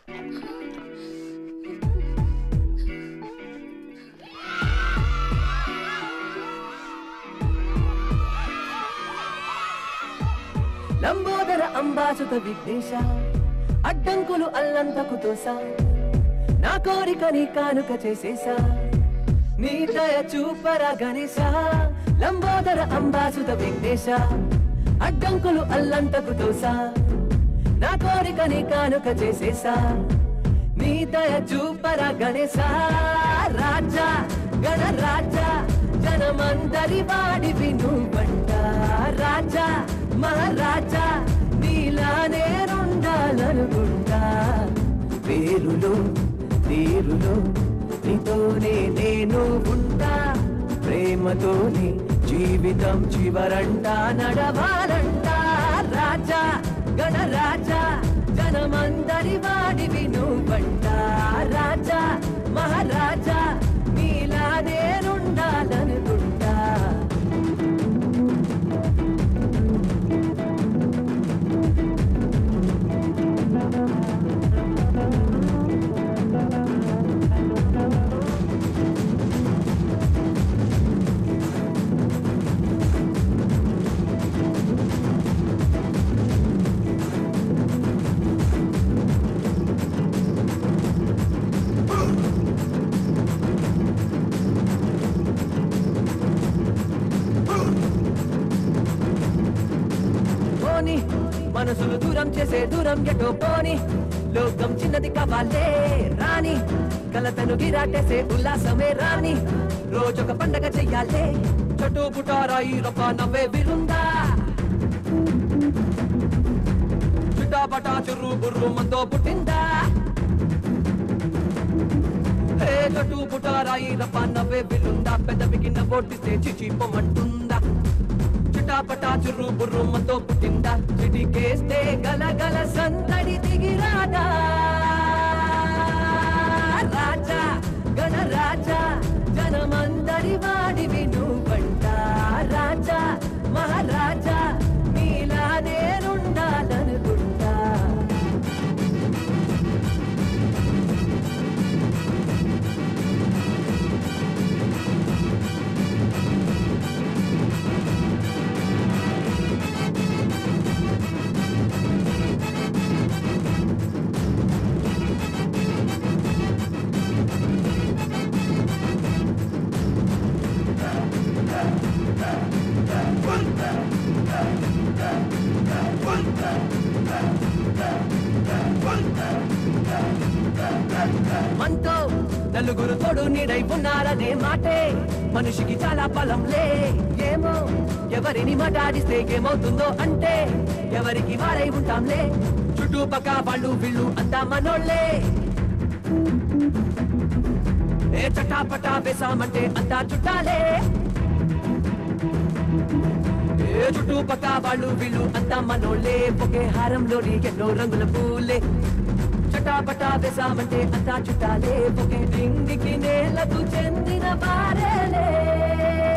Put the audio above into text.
లంబోదర అంబాసుత విఘ్నేశ అడ్డంకులు అల్లంతకు తోసా నా కోరిక నీ కానుక చేసేసా నీ దయ చూపరా గణేశ లంబోదర అంబాసుత విఘ్నేశ అడ్డంకులు అల్లంతకు తోసా నా కోరిక నీ కానుక చేసేసా నీ దయ చూపరా గణేశ రాజా గణ రాజా జనమందరి వాడి వినుబంట రాజా మహారాజా నీలా నేనుండాలనుకుంటా పేరులో తీరులో నీతోనే నేను ఉంటా ప్రేమతోనే జీవితం చివరంట నడవాలంట రాజా గణ రాజా జనమందరి వాడి వినుబంట రాజా మహారాజా నీలా నేనుండాలనుకుంటా పోని మనసులు దూరం చేసే దూరం ఎటో పోని లోకం చిన్నది కావాలే రాని కలతను గిరాటేసే ఉల్లాసమే రాని రోజొక పండగ చెయ్యాలే చుట్టూ పుటారాయి రొప్ప నవ్వే విరుందా చుట్టాపటా చుర్రు బుర్రు మంతో పుట్టిందా హే చుట్టూ పుటారాయి రప్ప నవ్వే విరుందా పెదవికి నవ్వొట్టిస్తే చిచి పొమ్మంటుందా చిటాపటా చుర్రు బుర్రు మంతో పుట్టిందా చిటికేస్తే గలగల సందడి దిగిరాదా రాజా గణ రాజా జనమందరి వాడి వినుబంట రాజా మహారాజా నీలా నేనుండాలనుకుంటా మనతో నలుగురు తోడు నీడై ఉన్నారనే మాటే మనిషికి చాలా బలంలే ఏమో ఎవరిని మాట్లాడిస్తే ఏమవుతుందో అంటే ఎవరికి వారై ఉంటాంలే చుట్టుపక్క వాళ్ళు వీళ్ళు అంతా మనోళ్ళే ఏ చటాపటా వేసామంటే అంతా చుట్టాలే ఏ చుట్టుపక్క వాళ్ళు వీళ్ళు అంతా మనోళ్ళే ఒకే హారంలోని ఎన్నో రంగుల పూలే చటాపటా వేసామంటే అంతా చుట్టాలే ఒకే డింగికి నేలకు చెందిన వారేలే